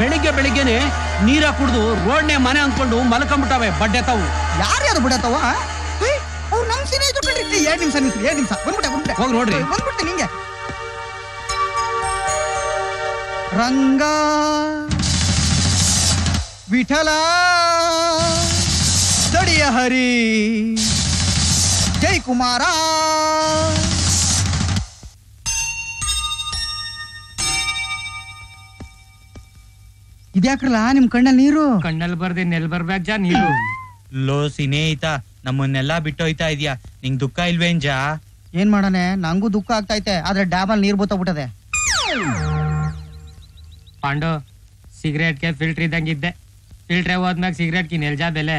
ಬೆಳಿಗ್ಗೆ ಬೆಳಿಗ್ಗೆನೆ ನೀರ ಕುಡ್ದು ರೋಡ್ನೆ ಮನೆ ಅಂದ್ಕೊಂಡು ಮಲ್ಕೊಂಡ್ಬಿಟ್ಟವೆ ಬಡ್ಡೆ ತಾವು ಯಾರ್ಯಾರು ಬಿಡತ್ತವ ಅವ್ರು ನಮ್ ಸೀನೆ ಇದ್ರು ಕಣ್ರಿ ಎರಡ್ ನಿಮಿಷ ನಿಂತ್ರಿ ಎರಡ್ ನಿಮಿಷ ಬಂದ್ಬಿಟ್ಟೆ ಬಂದ್ಬಿಟ್ಟೆ ಹೋಗ್ ನೋಡ್ರಿ. ಬಂದ್ಬಿಡ್ತೀನಿ ನಿಂಗೆ ರಂಗ ವಿಠಲ ದಡಿಯ ಹರಿ ಜೈ ಕುಮಾರ ಇದ್ಯಾಕ್ರಲ್ಲ ನಿಮ್ ಕಣ್ಣಲ್ಲಿ ನೀರು ಕಣ್ಣಲ್ಲಿ ಬರ್ದೆ ನೆಲ್ ಬರ್ಬೇಕ್ ಜಾ ನೀರು ಲೋ ಸಿನೇಹಿತ ನಮ್ಮನ್ನೆಲ್ಲಾ ಬಿಟ್ಟೋಯ್ತಾ ಇದೀಯಾ ನಿಂಗ್ ದುಃಖ ಇಲ್ವೇಂಜಾ ಏನ್ ಮಾಡಾನೆ ನಂಗೂ ದುಃಖ ಆಗ್ತೈತೆ ಆದ್ರೆ ಡ್ಯಾಮಲ್ ನೀರ್ ಬೋತೋಗ್ಬಿಟ್ಟದೆ ಪಾಂಡು ಸಿಗರೇಟ್ಗೆ ಫಿಲ್ಟರ್ ಇದ್ದಂಗಿದ್ದೆ ಫಿಲ್ಟ್ರೆ ಹೋದ್ಮ್ಯಾಗ ಸಿಗರೇಟ್ಗೆ ನೆಲ್ಜಾ ಬೆಲೆ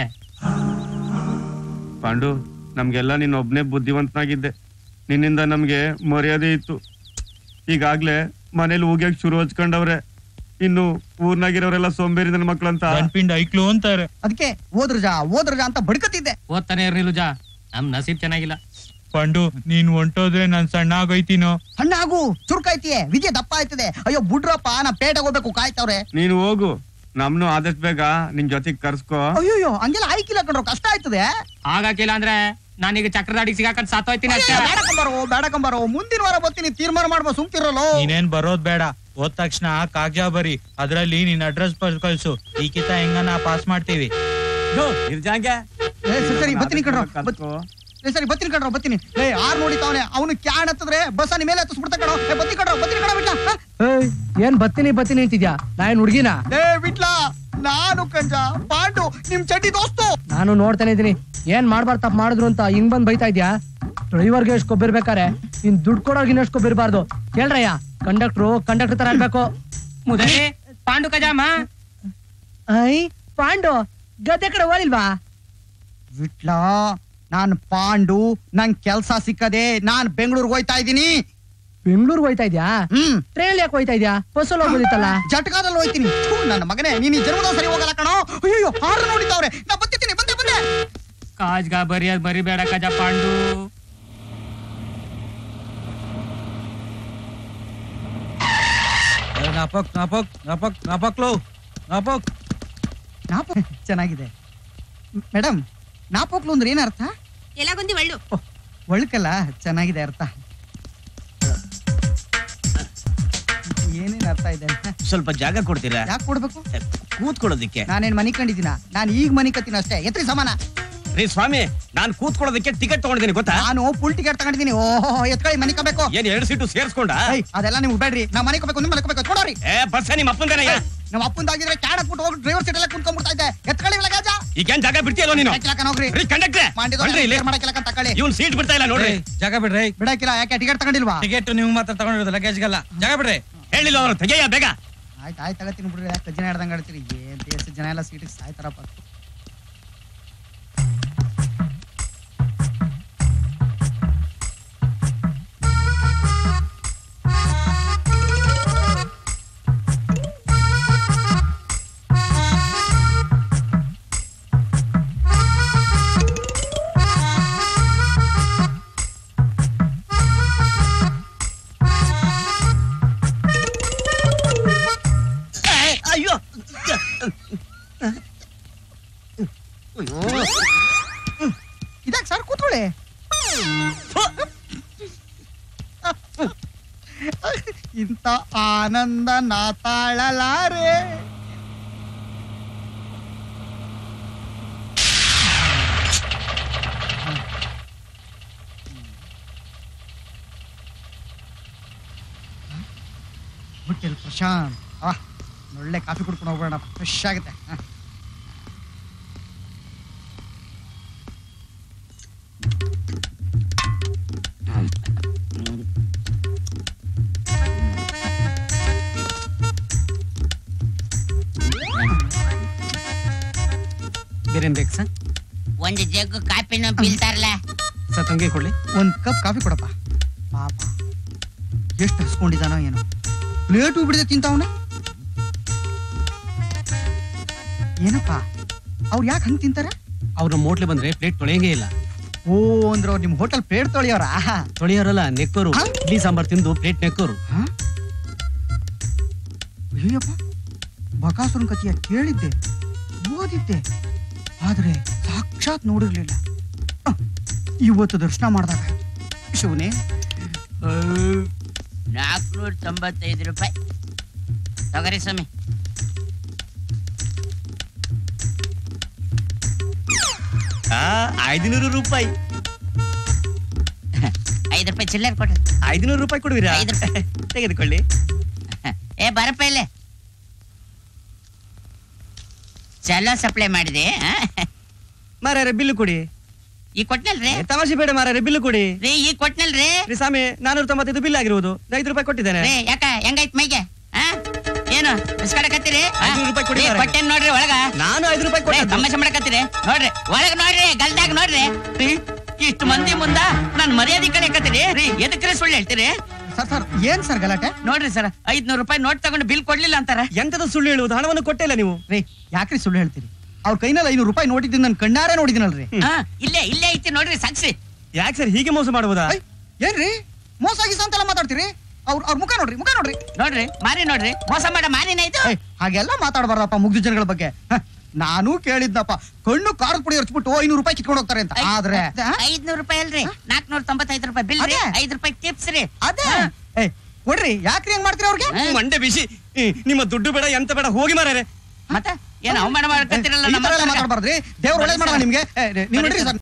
ಪಾಂಡು ನಮ್ಗೆಲ್ಲ ನೀನ್ ಒಬ್ನೇ ಬುದ್ಧಿವಂತನಾಗಿದ್ದೆ ನಿನ್ನಿಂದ ನಮ್ಗೆ ಮರ್ಯಾದೆ ಇತ್ತು ಈಗಾಗ್ಲೇ ಮನೇಲಿ ಹೋಗ್ಯಾಕ್ ಶುರು ಹಚ್ಕೊಂಡವ್ರೆ ಇನ್ನು ಊರ್ನಾಗಿರೋರೆಲ್ಲ ಸೋಂಬೇರಿ ನನ್ನ ಮಕ್ಳಂತ ಗಂಡ್ಪಿಂಡ್ ಐಕ್ಲು ಅಂತಾರೆ ಅದಕ್ಕೆ ಓದ್ರಜಾ ಓದ್ರಜಾ ಅಂತ ಬಡ್ಕತ್ತಿದ್ದೆ ಓದ್ತಾನೆ ಇರ್ನಿಲ್ಲ ಜಾ ನಮ್ ನಸೀಬ್ ಚೆನ್ನಾಗಿಲ್ಲ ಪಂಡು ನೀನ್ ಹೊಂಟೋದ್ರೆ ನಾನ್ ಸಣ್ಣ ಆಗೋಯ್ತೀನೋ ಹಣ್ಣಾಗು ಚುರುಕಾಯ್ತಿಯೇ ವಿಜಯ ದಪ್ಪ ಆಯ್ತದೆ ಅಯ್ಯೋ ಬುಡ್ರಪ್ಪ ನಾ ಪೇಟೆಗೆ ಹೋಗ್ಬೇಕು ಕಾಯ್ತವ್ರೆ ನೀನು ಹೋಗು ನಮ್ನು ಆದಷ್ಟು ಬೇಗ ನಿನ್ ಜೊತೆಗ್ ಕರ್ಸ್ಕೋ ಅಯ್ಯೋ ಹಂಗೆಲ್ಲ ಆಯ್ಕಿಲ್ಲ ಕಣ್ರು ಕಷ್ಟ ಆಯ್ತದೆ ಹಾಗಾಕಿಲ್ಲ ಅಂದ್ರೆ ನಾನೀಗ ಚಕ್ರದಾಡಿಗೆ ಸಿಗಾಕಂಡ್ ಸಾತೋಯ್ತೀನಿ ಅಷ್ಟೇ ಬೇಡಕಂಬಾರೋ ಬೇಡಕಂಬಾರೋ ಮುಂದಿನ ವಾರ ಬರ್ತೀನಿ ತೀರ್ಮಾನ ಮಾಡ್ಬೋ ಸುಮ್ತಿರಲ್ಲೋ ನೀನೇನ್ ಬರೋದ್ ಬೇಡ ಹೋದ್ ತಕ್ಷಣ ಕಾಗ್ಜಾ ಬರಿ ಅದ್ರಲ್ಲಿ ನಿನ್ ಅಡ್ರೆಸ್ ಕಳ್ಸು ಈಕಿತ ಹೆಂಗನ ಪಾಸ್ ಮಾಡ್ತೀವಿ ನಿರ್ಜಾಂಗೆ ಏ, ಸರಿ ಸರಿ ಬರ್ತೀನಿ ಕಣ್ರೋ ಬತ್- ಕರ್ಸ್ಕೋ. ಏ, ಸರಿ ಬರ್ತೀನಿ ಕಣ್ರೋ ಬರ್ತೀನಿ ಏ ಆರ್ ನೋಡಿತಾವನೆ ಅವನು ಕ್ಯಾನ್ ಹತ್ತದ್ರೆ ಬಸ್ ನಿಮ್ಮ ಮೇಲೆ ಹತ್ತಿಸ್ಬಿಡ್ತಾ ಕಣೋ ಏ, ಬರ್ತೀನಿ ಕಣ್ರೋ ಬರ್ತೀನಿ ಕಣೋ ಬಿಟ್ಲ ಏನ್ ಬತ್ತೀನಿ ಬತ್ತೀನಿ ಅಂತಿದ್ಯಾ ನಾ ಏನ್ ಹುಡ್ಗಿನ ಏ ಬಿಟ್ಲ ನಾನು ಕಂಜ ಪಾಂಡು ನಿಮ್ ಚಡ್ಡಿ ದೋಸ್ತು ನಾನು ನೋಡ್ತಾನೆ ಇದೀನಿ ಏನ್ ಮಾಡ್ಬಾರ್ದು ತಪ್ಪು ಮಾಡಿದ್ರು ಅಂತ ಹಿಂಗ್ ಬಂದ್ ಬೈತಾ ಇದ್ಯಾ ಡ್ರೈವರ್ಗೆ ಎಷ್ಟು ಕೊಬ್ಬಿರ್ಬೇಕಾರೆ ಇನ್ ದುಡ್ಡು ಕೊಡೋರ್ಗೆ ಇನ್ನಷ್ಟು ಕೊಬ್ಬಿರ್ಬಾರ್ದು ಕೇಳ್ರಯ್ಯ ಕಂಡಕ್ಟ್ರು ಕಂಡಕ್ಟರ್ ತರ ಇರ್ಬೇಕು ಮುದಲಿ ಪಾಂಡು ಕಜಾಮ ಐ ಪಾಂಡು ಗದ್ದೆ ಕಡೆ ಹೋಲಿಲ್ವಾ ವಿಟ್ಲ ನಾನ್ ಪಾಂಡು ನಂಗ್ ಕೆಲ್ಸ ಸಿಕ್ಕದೆ ನಾನ್ ಬೆಂಗಳೂರಿಗೆ ಹೋಯ್ತಾ ಇದೀನಿ ಬೆಂಗಳೂರಿಗೆ ಹೋಯ್ತಾ ಇದ್ಯಾ ಹ್ಮ್ ಟ್ರೈನ್ ಯಾಕೆ ಹೋಯ್ತಾ ಇದ್ಯಾ ಬಸ್ಸಲ್ಲಿ ಹೋಗೋದಿತ್ತಲ್ಲ ಜಟಕಾದಲ್ಲಿ ಹೋಯ್ತೀನಿ ಥು, ನನ್ನ ಮಗನೇ ನೀನ್ ಈ ಜನ್ಮದ ಸರಿ ಹೋಗಲ್ಲ ಕಣೋ ಅಯ್ಯೋ ಆರು ನೋಡಿತಾವ್ರೆ ನಾ ಬರ್ತಿದ್ದೀನಿ ಬಂದೆ ಬಂದೆ ಕಾಜ್ಗ ಬರಿಯದ್ ಬರಿಬೇಡ ಕಜ ಪಾಂಡು ನಾಪಕ್ ನಾಪಕ್ ನಾಪಕ್ ನಾಪಕ್ಲು ನಾಪಕ್ ನಾಪ ಚೆನ್ನಾಗಿದೆ ಮೇಡಮ್ ನಾಪೋಕ್ಲು ಅಂದ್ರೆ ಏನ್ ಅರ್ಥ ಎಲಾಗೊಂದಿ ಒಳ್ಳು ಒಳ್ಕಲ್ಲ ಚೆನ್ನಾಗಿದೆ ಅರ್ಥ ಏನೇನ್ ಅರ್ಥ ಇದೆ ಸ್ವಲ್ಪ ಜಾಗ ಕೊಡ್ತೀರಾ ಯಾಕೆ ಕೊಡ್ಬೇಕು ಕೂತ್ಕೊಳ್ಳೋದಿಕ್ಕೆ ನಾನೇನ್ ಮನಿ ಕಂಡಿದ್ದೀನ ನಾನ್ ಈಗ ಮನಿ ಕತ್ತೀನಿ ಅಷ್ಟೇ ಎತ್ರಿ ಸಮಾನ ರೀ ಸ್ವಾಮಿ ನಾನ್ ಕೂತ್ಕೊಳ್ಳೋದಕ್ಕೆ ಟಿಕೆಟ್ ತಗೊಂಡಿದ್ದೀನಿ ಗೊತ್ತಾ ನಾನು ಫುಲ್ ಟಿಕೆಟ್ ತಗೊಂಡಿದ್ದೀನಿ ಓಹೋ ಎತ್ಕೊಳ್ಳಿ ಮನಿ ಕಬೇಕು ಏನ್ ಎರಡು ಸೀಟು ಸೇರ್ಸ್ಕೊಂಡ ಅದೆಲ್ಲ ನಿಮ್ಗೆ ಬೇಡ್ರಿ ನಾ ಮನೆ ಕಬೇಕು ನಿಮ್ಮ ಮನೆ ಕೊಡೋರಿ ಏ ಬಸ್ ನಿಮ್ಮ ಅಪ್ಪಂದೇನಯ್ಯ ನಮ್ಮ ಅಪ್ಪಂದಾಗಿದ್ರೆ ಕ್ಯಾಡ್ ಹಾಕ್ಬಿಟ್ಟು ಹೋಗಿ ಡ್ರೈವರ್ ಸೀಟ್ ಎಲ್ಲ ಕುಂತ್ಕೊಂಡ್ಬಿಡ್ತಾ ಇದ್ದೆ ಎತ್ಕೊಳ್ಳಿ ಲಗಾಜ ಈಗೇನ್ ಜಾಗ ಬಿಡ್ತೀಯಲ್ಲ ನೀನು ಹೋಗ್ರಿ ರೀ ಕಂಡಕ್ಟ್ರೆ ಬನ್ರಿ ಇಲ್ಲಿ ಮಾಡಕ್ಕಿಲ್ಲ ತಕೊಳ್ಳಿ ಇವ್ನ್ ಸೀಟ್ ಬಿಡ್ತಾ ಇಲ್ಲ ನೋಡ್ರಿ ಜಾಗ ಬಿಡ್ರಿ ಬಿಡಕ್ಕಿಲ್ಲ ಯಾಕೆ ಟಿಕೆಟ್ ತಗೊಂಡಿಲ್ವಾ ಟಿಕೆಟ್ ನೀವು ಮಾತ್ರ ತಗೊಂಡಿರೋದು ಲಗೇಜ್ಗಲ್ಲ ಜಾಗ ಬಿಡ್ರಿ ಹೇಳಿಲ್ಲ ಅವ್ರು ತೆಗೆಯ ಬೇಗ ಆಯ್ತು ಆಯ್ತು ತಗತೀನಿ ಬಿಡ್ರಿ ಯಾಕೆ ಜನ ಹಿಡ್ದಂಗೆ ಆಡ್ತೀರಿ ಏನ್ ದೇಶ ಜನ ಎಲ್ಲ ಸೀಟಿಗೆ ಸಾಯ್ತಾರಪ್ಪ ಅಯ್ಯೋ ಇದಾಕ್ ಸರ್ ಕೂತ್ಕೊಳ್ಳಿ ಇಂಥ ಆನಂದ ನಾ ತಾಳಲಾರೆ ಹೋಟೆಲ್ ಪ್ರಶಾಂತ್ ಆ ಒಳ್ಳೆ ಕಾಫಿ ಕುಡ್ಕೊಂಡು ಹೋಗೋಣ ಫ್ರೆಶ್ ಆಗುತ್ತೆ ಹ. ಬೇರೇನ್ ಬೇಕು ಸರ್ ಒಂದು ಜಗ್ಗು ಕಾಪಿನ ಬೀಳ್ತಾರಲ್ಲ ಸರ್ ತಂಗಿ ಕೊಡ್ಲಿ ಒಂದ್ ಕಪ್ ಕಾಫಿ ಕೊಡಪ್ಪ ಪಾಪ ಎಷ್ಟು ಹಸ್ಕೊಂಡಿದಾನೋ ಏನೋ ಪ್ಲೇಟು ಬಿಡದೆ ತಿಂತಾವನ ಏನಪ್ಪ ಅವ್ರು ಯಾಕೆ ಹಂಗ್ ತಿಂತಾರ ಅವ್ರ ನಮ್ಮ ಹೋಟ್ಲಿಗೆ ಬಂದ್ರೆ ಪ್ಲೇಟ್ ತೊಳೆಯಂಗೇ ಇಲ್ಲ ಓ ಅಂದ್ರೆ ಅವ್ರು ನಿಮ್ ಹೋಟೆಲ್ ಪ್ಲೇಟ್ ತೊಳಿಯೋರಾ ತೊಳೆಯೋರಲ್ಲ ನೆಕ್ಕೋರು ಹಾ? ಇಡ್ಲಿ ಸಾಂಬಾರ್ ತಿಂದು ಪ್ಲೇಟ್ ನೆಕ್ಕೋರು ಅಯ್ಯಪ್ಪ ಬಕಾಸುರನ್ ಕಥೆಯ ಕೇಳಿದ್ದೆ ಓದಿದ್ದೆ ಆದ್ರೆ ಸಾಕ್ಷಾತ್ ನೋಡಿರ್ಲಿಲ್ಲ ಅಹ್, ಇವತ್ತು ದರ್ಶನ ಮಾಡಿದಾಗ ಶಿವನೇ ನಾಲ್ಕುನೂರ ತೊಂಬತ್ತೈದು ರೂಪಾಯಿ ತಗೋರಿ ಸ್ವಾಮಿ ಐದುನೂರು ರೂಪಾಯಿ ಐದು ರೂಪಾಯಿ ಚಿಲ್ಲರ್ ಕೊಡ್ರಿ ಐದುನೂರು ರೂಪಾಯಿ ಕೊಡುವಿರಾ ಐದು ರೂಪಾಯಿ. ತೆಗೆದುಕೊಳ್ಳಿ ಏ ಬರಪ್ಪ ಇಲ್ಲೇ ಚಲೋ ಸಪ್ಲೈ ಮಾಡಿದೆ ಆ? ಮಾರಾರೆ ಬಿಲ್ಲು ಕೊಡಿ ಈ ಕೊಟ್ನಲ್ರಿ ಏ, ತಮಾಷೆ ಬೇಡ ಮಾರಾರೆ ಬಿಲ್ಲು ಕೊಡಿ ರೀ ಈ ಕೊಟ್ನಲ್ರಿ ರೀ ಸ್ವಾಮಿ ನಾನೂರ ತೊಂಬತ್ತೈದು ಬಿಲ್ ಆಗಿರುವುದು ಐದು ರೂಪಾಯಿ ಕೊಟ್ಟಿದ್ದೇನೆ ರೀ ಯಾಕ ಹೆಂಗೈತ್ ಮೈಗೆ ಆ? ಏನು ಬಿಸ್ಕಡಕತ್ತೀರಿ ಐನೂರು ರೂಪಾಯಿ ಕೊಡಿ ಮಾರ್ರೆ. ಕೊಟ್ಟೇನ್ ನೋಡ್ರಿ ಒಳಗ ನಾನು ಐದು ರೂಪಾಯಿ ಏ, ಕೊಟ್ಟದ್ದು ತಮಾಷೆ ಮಾಡಕತ್ತೀರಿ ನೋಡ್ರಿ ಒಳಗ ನೋಡ್ರಿ ಗಲ್ದಾಗ ನೋಡ್ರಿ ರೀ ಇಷ್ಟು ಮಂದಿ ಮುಂದ ನಾನ್ ಮರ್ಯಾದೆ ಕಳಿಯಕತ್ತೀರಿ ರೀ ಎದಕ್ರಿ ಸುಳ್ಳು ಹೇಳ್ತೀರಿ ಸರ್ ಸರ್ ಏನ್ ಸರ್ ಗಲಾಟೆ ನೋಡ್ರಿ ಸರ್ ಐದ್ನೂರು ರೂಪಾಯಿ ನೋಟ್ ತಗೊಂಡು ಬಿಲ್ ಕೊಡ್ಲಿಲ್ಲ ಅಂತಾರ ಎಂತದ ಸುಳ್ಳು ಹೇಳುವುದು ಹಣವನ್ನು ಕೊಟ್ಟೇ ಇಲ್ಲ ನೀವು ರೀ ಯಾಕ್ರಿ ಸುಳ್ಳು ಹೇಳ್ತೀರಿ ಅವ್ರ ಕೈನಲ್ಲಿ ಐನೂರು ರೂಪಾಯಿ ನೋಟಿದ್ದೀನಿ ನಾನು ಕಣ್ಣಾರೆ ನೋಡಿದ್ದೀನಲ್ರಿ ಆ, ಇಲ್ಲೇ ಇಲ್ಲೇ ಐತಿ ನೋಡ್ರಿ ಸಾಕ್ಷಿ ಯಾಕೆ ಸರ್ ಹೀಗೆ ಮೋಸ ಮಾಡುವುದಾ ಐ, ಏನ್ರಿ ಮೋಸ ಗೀಸ ಅಂತೆಲ್ಲ ಮಾತಾಡ್ತೀರಿ ಅವ್ರ ಅವ್ರ ಮುಖ ನೋಡ್ರಿ ಮುಖ ನೋಡ್ರಿ ನೋಡ್ರಿ ಮಾರಿ ನೋಡ್ರಿ ಮೋಸ ಮಾಡ ಮಾರಿನ ಇದು ಏ, ಹಾಗೆಲ್ಲ ಮಾತಾಡಬಾರ್ದಪ್ಪ ಮುಗ್ಧ ಜನಗಳ ಬಗ್ಗೆ ಹ, ನಾನು ಕೇಳಿದ್ನಪ್ಪ ಕಣ್ಣು ಖಾರದ ಪುಡಿ ಹಚ್ಬಿಟ್ಟು ಐನೂರು ರೂಪಾಯಿ ಕಿತ್ಕೊಂಡು ಹೋಗ್ತಾರೆ ಅಂತ ಆದ್ರೆ ಐದ್ನೂರು ರೂಪಾಯಿ ಅಲ್ರಿ ನಾಲ್ಕನೂರ ತೊಂಬತ್ತೈದು ರೂಪಾಯಿ ಬಿಲ್ ರೀ ಅದೇ. ಐದು ರೂಪಾಯಿ ಟಿಪ್ಸ್ ರೀ ಅದೇ ಏ ಕೊಡ್ರಿ ಯಾಕ್ರಿ ಹೆಂಗ್ ಮಾಡ್ತೀರಿ ಅವ್ರಿಗೆ ಹಾ. ಮಂಡೆ ಬಿಸಿ ಈ, ನಿಮ್ಮ ದುಡ್ಡು ಬೇಡ ಎಂತ ಬೇಡ ಹೋಗಿ ಮಾರಾರೆ ಮತ್ತೆ ಏನ್ ಅವಮಾನ ಏ, ಮಾಡಕತ್ತಿರಲ್ಲ ಈ ನಮ್ಮ ತರ ಎಲ್ಲ ಹತ್ರ? ಮಾತಾಡ್ಬಾರ್ದ್ರಿ ದೇವ್ರ ಒಳ್ಳೇದ್ ಮಾಡಲ್ಲ ನಿಮ್ಗೆ ಏ, ಏ, ನೀವ್ ನೋಡ್ರಿ ಸರ್